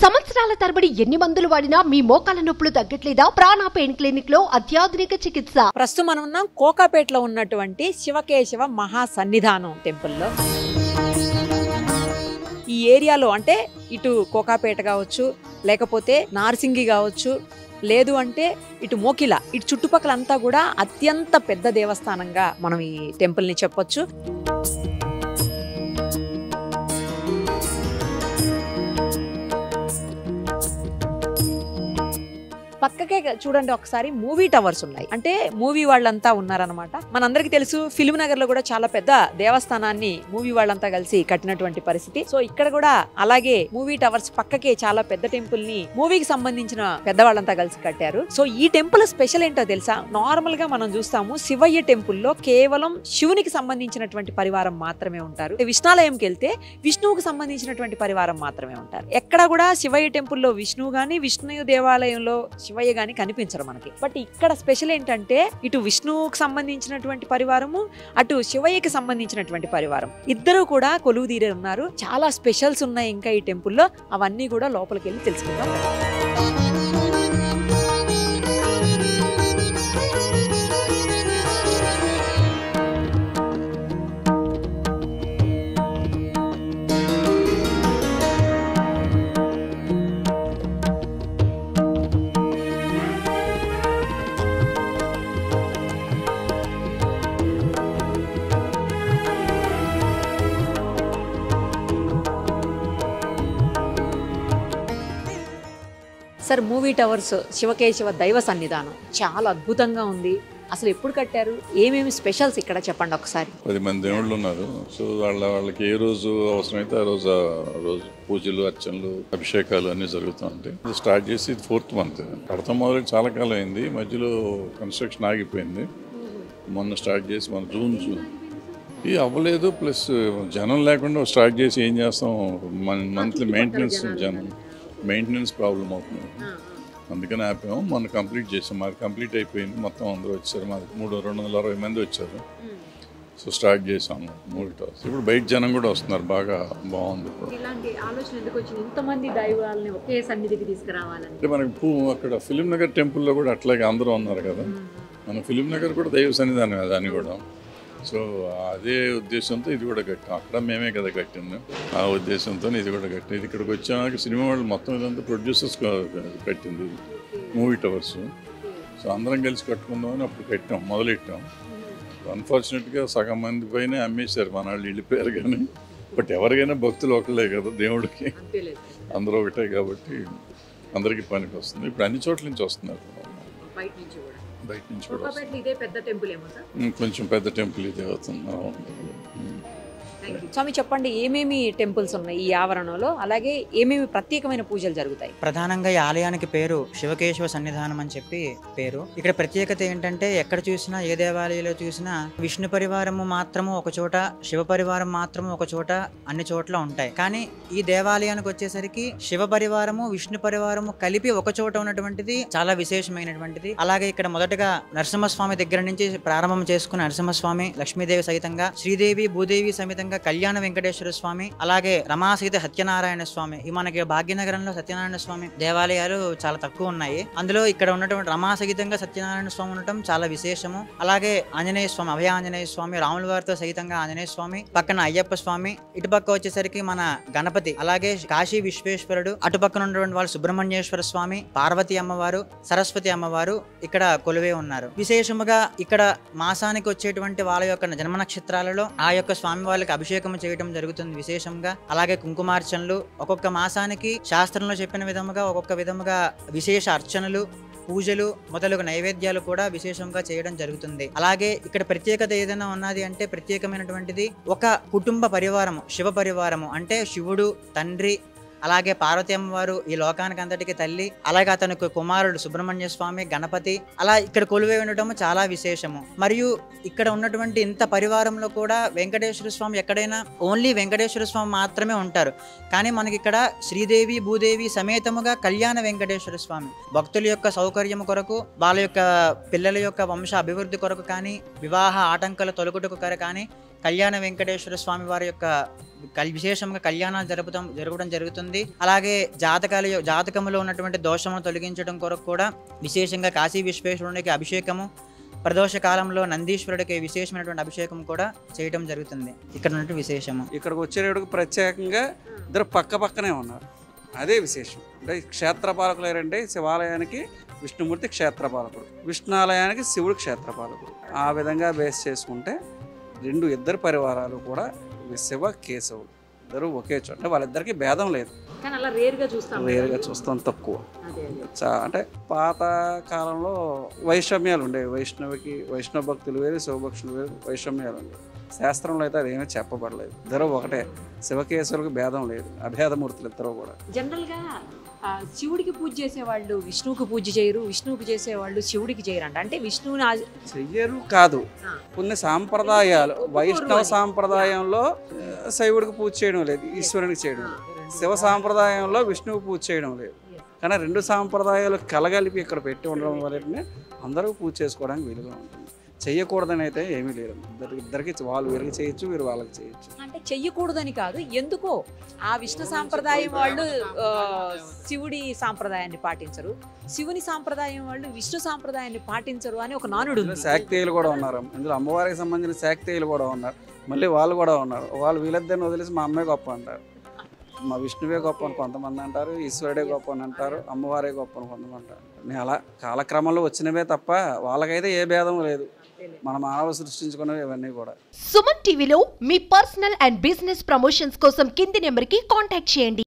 సంవత్సరాల తరబడి ఎన్ని మందులు వాడినా మీ మోకాల నొప్పులు తగ్గట్లేదా ప్రాణ పెయిన్ క్లినిక్ లో అత్యాధునిక చికిత్స ప్రస్తుతం మనం ఉన్నాం కోకాపేటలో ఉన్నటువంటి శివకేశవ మహా సన్నిధానం టెంపుల్లో ఈ ఏరియాలో అంటే ఇటు కోకాపేట కావచ్చు లేకపోతే నార్సింగి కావచ్చు లేదు అంటే ఇటు మోకిల ఇటు చుట్టుపక్కల అంతా కూడా అత్యంత పెద్ద దేవస్థానంగా మనం ఈ టెంపుల్ని చెప్పొచ్చు పక్కకే చూడండి ఒకసారి మూవీ టవర్స్ ఉన్నాయి అంటే మూవీ వాళ్ళంతా ఉన్నారనమాట మనందరికీ తెలుసు ఫిల్మ్ నగర్ లో కూడా చాలా పెద్ద దేవస్థానాన్ని మూవీ వాళ్ళంతా కలిసి కట్టినటువంటి పరిస్థితి సో ఇక్కడ కూడా అలాగే మూవీ టవర్స్ పక్కకే చాలా పెద్ద టెంపుల్ ని మూవీకి సంబంధించిన పెద్దవాళ్ళంతా కలిసి కట్టారు సో ఈ టెంపుల్ స్పెషల్ ఏంటో తెలుసా నార్మల్ గా మనం చూస్తాము శివయ్య టెంపుల్ లో కేవలం శివునికి సంబంధించినటువంటి పరివారం మాత్రమే ఉంటారు విష్ణాలయంకి వెళ్తే విష్ణువుకు సంబంధించినటువంటి పరివారం మాత్రమే ఉంటారు ఎక్కడ కూడా శివయ్య టెంపుల్లో విష్ణువు గాని విష్ణు దేవాలయంలో శివయ్య గాని కనిపించరు మనకి బట్ ఇక్కడ స్పెషల్ ఏంటంటే ఇటు విష్ణువుకు సంబంధించినటువంటి పరివారము అటు శివయ్యకి సంబంధించినటువంటి పరివారం ఇద్దరు కూడా కొలువు తీరే ఉన్నారు చాలా స్పెషల్స్ ఉన్నాయి ఇంకా ఈ టెంపుల్లో అవన్నీ కూడా లోపలికి వెళ్ళి తెలుసుకుందాం సార్ మూవీ టవర్స్ శివకేశవ దైవ సన్నిధానం చాలా అద్భుతంగా ఉంది అసలు ఎప్పుడు కట్టారు ఏమేమి స్పెషల్స్ ఇక్కడ చెప్పండి ఒకసారి పది మంది దేవుళ్ళు ఉన్నారు సో వాళ్ళ వాళ్ళకి ఏ రోజు అవసరమైతే ఆ రోజు ఆ రోజు పూజలు అర్చనలు అభిషేకాలు అన్నీ జరుగుతూ ఉంటాయి ఇది స్టార్ట్ చేసి ఇది ఫోర్త్ మంత్ కడతాం మొదలు చాలా కాలం అయింది మధ్యలో కన్స్ట్రక్షన్ ఆగిపోయింది మొన్న స్టార్ట్ చేసి మన జూన్ జూన్ ఇది అవ్వలేదు ప్లస్ జనం లేకుండా స్టార్ట్ చేసి ఏం చేస్తాం మన మంత్లీ మెయింటెనెన్స్ జనం మెయింటెనెన్స్ ప్రాబ్లం అవుతుంది అందుకని ఆపాము మొన్న కంప్లీట్ చేసాం మాది కంప్లీట్ అయిపోయింది మొత్తం అందరూ వచ్చారు మాది మూడు రెండు వందల అరవై మంది వచ్చారు సో స్టార్ట్ చేసాము మూడు టవర్స్ ఇప్పుడు బయట జనం కూడా వస్తున్నారు బాగా బాగుంది ఇప్పుడు ఇలాంటి ఆలోచన ఎందుకు వచ్చింది ఇంతమంది దైవాలని ఒకే సన్నిధికి తీసుకురావాలని అంటే మనకి పూ అక్కడ ఫిలిం నగర్ టెంపుల్లో కూడా అట్లాగే అందరూ ఉన్నారు కదా మన ఫిలిం నగర్ కూడా దైవ సన్నిధానం కదా అని కూడా సో అదే ఉద్దేశంతో ఇది కూడా కట్టాం అక్కడ మేమే కదా కట్టింది ఆ ఉద్దేశంతో ఇది కూడా కట్టాం ఇది ఇక్కడికి వచ్చాక సినిమా వాళ్ళు మొత్తం ఇదంతా ప్రొడ్యూసర్స్ కట్టింది ఇది మూవీ టవర్స్ సో అందరం కలిసి కట్టుకుందామని అప్పుడు కట్టాం మొదలెట్టాం అన్ఫార్చునేట్గా సగం మంది పైన అమ్మేశారు మన వాళ్ళు వెళ్ళిపోయారు కానీ బట్ ఎవరికైనా భక్తులు ఒకళ్ళే కదా దేవుడికి అందరూ ఒకటే కాబట్టి అందరికీ పనికి వస్తుంది ఇప్పుడు అన్ని చోట్ల నుంచి వస్తున్నారు బయట నుంచి కూడా బయట నుంచి కూడా వస్తున్నారు. ఇదే పెద్ద టెంపుల్ ఏమో సార్ ఉమ్, కొంచెం పెద్ద టెంపుల్ ఇది అవుతుంది అవును. ఉమ్. స్వామి చెప్పండి ఏమేమి టెంపుల్స్ ఉన్నాయి ఈ ఆవరణలో అలాగే ఏమేమి ప్రత్యేకమైన పూజలు జరుగుతాయి ప్రధానంగా ఈ ఆలయానికి పేరు శివకేశవ సన్నిధానం అని చెప్పి పేరు ఇక్కడ ప్రత్యేకత ఏంటంటే ఎక్కడ చూసినా ఏ దేవాలయంలో చూసినా విష్ణు పరివారము మాత్రము ఒక చోట శివ పరివారం మాత్రము ఒక చోట అన్ని చోట్ల ఉంటాయి కానీ ఈ దేవాలయానికి వచ్చేసరికి శివ పరివారము విష్ణు పరివారము కలిపి ఒక చోట ఉన్నటువంటిది చాలా విశేషమైనటువంటిది అలాగే ఇక్కడ మొదటగా నరసింహస్వామి దగ్గర నుంచి ప్రారంభం చేసుకున్న నరసింహస్వామి లక్ష్మీదేవి సహితంగా శ్రీదేవి భూదేవి సమితంగా కళ్యాణ వెంకటేశ్వర స్వామి అలాగే రమాసహిత సత్యనారాయణ స్వామి ఈ మనకి భాగ్యనగరంలో సత్యనారాయణ స్వామి దేవాలయాలు చాలా తక్కువ ఉన్నాయి అందులో ఇక్కడ ఉన్నటువంటి రమాసహితంగా సత్యనారాయణ స్వామి ఉండటం చాలా విశేషము అలాగే ఆంజనేయ స్వామి అభయ ఆంజనేయ స్వామి రాముల వారితో సహితంగా ఆంజనేయ స్వామి పక్కన అయ్యప్ప స్వామి ఇటుపక్క వచ్చేసరికి మన గణపతి అలాగే కాశీ విశ్వేశ్వరుడు అటుపక్కన ఉన్నటువంటి వాళ్ళు సుబ్రహ్మణ్యేశ్వర స్వామి పార్వతి అమ్మవారు సరస్వతి అమ్మవారు ఇక్కడ కొలువే ఉన్నారు విశేషముగా ఇక్కడ మాసానికి వచ్చేటువంటి వాళ్ళ యొక్క జన్మ నక్షత్రాలలో ఆ యొక్క స్వామి వాళ్ళకి అభిషేకం చేయడం జరుగుతుంది విశేషంగా అలాగే కుంకుమార్చనలు ఒక్కొక్క మాసానికి శాస్త్రంలో చెప్పిన విధముగా ఒక్కొక్క విధముగా విశేష అర్చనలు పూజలు మొదలగు నైవేద్యాలు కూడా విశేషంగా చేయడం జరుగుతుంది అలాగే ఇక్కడ ప్రత్యేకత ఏదైనా ఉన్నది అంటే ప్రత్యేకమైనటువంటిది ఒక కుటుంబ పరివారము శివ పరివారము అంటే శివుడు తండ్రి అలాగే పార్వతి అమ్మవారు ఈ లోకానికి అంతటికి తల్లి అలాగే అతనికి కుమారుడు సుబ్రహ్మణ్య స్వామి గణపతి అలా ఇక్కడ కొలువై ఉండటము చాలా విశేషము మరియు ఇక్కడ ఉన్నటువంటి ఇంత పరివారంలో కూడా వెంకటేశ్వర స్వామి ఎక్కడైనా ఓన్లీ వెంకటేశ్వర స్వామి మాత్రమే ఉంటారు కానీ మనకి ఇక్కడ శ్రీదేవి భూదేవి సమేతముగా కళ్యాణ వెంకటేశ్వర స్వామి భక్తుల యొక్క సౌకర్యం కొరకు వాళ్ళ యొక్క పిల్లల యొక్క వంశ అభివృద్ధి కొరకు కానీ వివాహ ఆటంకాల తొలగుటకు కొరకు కానీ కళ్యాణ వెంకటేశ్వర స్వామి వారి యొక్క కల్- విశేషంగా కళ్యాణాలు జరుపుతాం జరగడం జరుగుతుంది అలాగే జాతకాల యొ- జాతకములో ఉన్నటువంటి దోషమును తొలగించడం కొరకు కూడా విశేషంగా కాశీ విశ్వేశ్వరునికి అభిషేకము ప్రదోష కాలంలో నందీశ్వరుడికి విశేషమైనటువంటి అభిషేకం కూడా చేయడం జరుగుతుంది ఇక్కడ ఉన్నటువంటి విశేషము ఇక్కడికి వచ్చేటప్పుడు ప్రత్యేకంగా ఇద్దరు పక్క పక్కనే ఉన్నారు అదే విశేషం అంటే క్షేత్రపాలకులు ఎవరంటే శివాలయానికి విష్ణుమూర్తి క్షేత్రపాలకుడు విష్ణాలయానికి శివుడు క్షేత్రపాలకుడు ఆ విధంగా బేస్ చేసుకుంటే రెండు ఇద్దరు పరివారాలు కూడా శివ కేశవులు ఇద్దరు ఒకే చోట అంటే వాళ్ళిద్దరికి భేదం లేదు కానీ అలా రేరుగా చూస్తాం రేరుగా చూస్తాం తక్కువ చా అంటే పాత కాలంలో వైషమ్యాలు ఉండేవి వైష్ణవికి వైష్ణవ భక్తులు వేరు శివభక్తులు వేరు వైషమ్యాలు ఉండేవి శాస్త్రంలో అయితే అదేమీ చెప్పబడలేదు ఇద్దరు ఒకటే శివకేశ్వరులకు భేదం లేదు అభేదమూర్తులు ఇద్దరు కూడా జనరల్ గా ఆ, శివుడికి పూజ చేసేవాళ్ళు విష్ణువుకి పూజ చేయరు విష్ణువుకి చేసేవాళ్ళు శివుడికి చేయరంట అంటే విష్ణువుని ఆ- చెయ్యరు కాదు ఆ. కొన్ని సాంప్రదాయాలు వైష్ణవ అని. సాంప్రదాయంలో ఆ, శైవుడికి పూజ చేయడం లేదు ఈశ్వరునికి చేయడం లేదు శివ సాంప్రదాయంలో విష్ణువుకి పూజ చేయడం లేదు కానీ రెండు సాంప్రదాయాలు కలగలిపి ఇక్కడ పెట్టి ఉండడం వల్లనే అందరూ పూజ చేసుకోవడానికి వీలుగా ఉంటుంది చెయ్యకూడదని అయితే ఏమీ లేదు ఇద్దరు ఇద్దరికి వాళ్ళు వీరికి చేయొచ్చు వీరు వాళ్ళకి చేయొచ్చు అంటే చెయ్యకూడదని కాదు ఎందుకో ఆ విష్ణు సాంప్రదాయం వాళ్ళు ఆ, శివుడి సాంప్రదాయాన్ని పాటించరు శివుని సాంప్రదాయం వాళ్ళు విష్ణు సాంప్రదాయాన్ని పాటించరు అని ఒక నానుడు ఇందులో ఉంది. శాక్తేయులు కూడా ఉన్నారు ఇందులో అమ్మవారికి సంబంధించిన శాక్తేయులు కూడా ఉన్నారు మళ్ళీ వాళ్ళు కూడా ఉన్నారు వాళ్ళు వీళ్ళిద్దరిని వదిలేసి మా అమ్మే గొప్ప అంటారు మా విష్ణువే గొప్ప అని కొంతమంది అంటారు ఈశ్వరుడే గొప్ప అని అంటారు అమ్మవారే గొప్ప అని కొంతమంది అంటారు నేను అలా కాలక్రమంలో వచ్చినవే తప్ప వాళ్ళకైతే ఏ భేదం లేదు మన మానవ సృష్టించుకున్నవి ఇవన్నీ కూడా సుమన్ టీవీలో మీ పర్సనల్ అండ్ బిజినెస్ ప్రమోషన్స్ కోసం కింది నెంబర్కి కాంటాక్ట్ చేయండి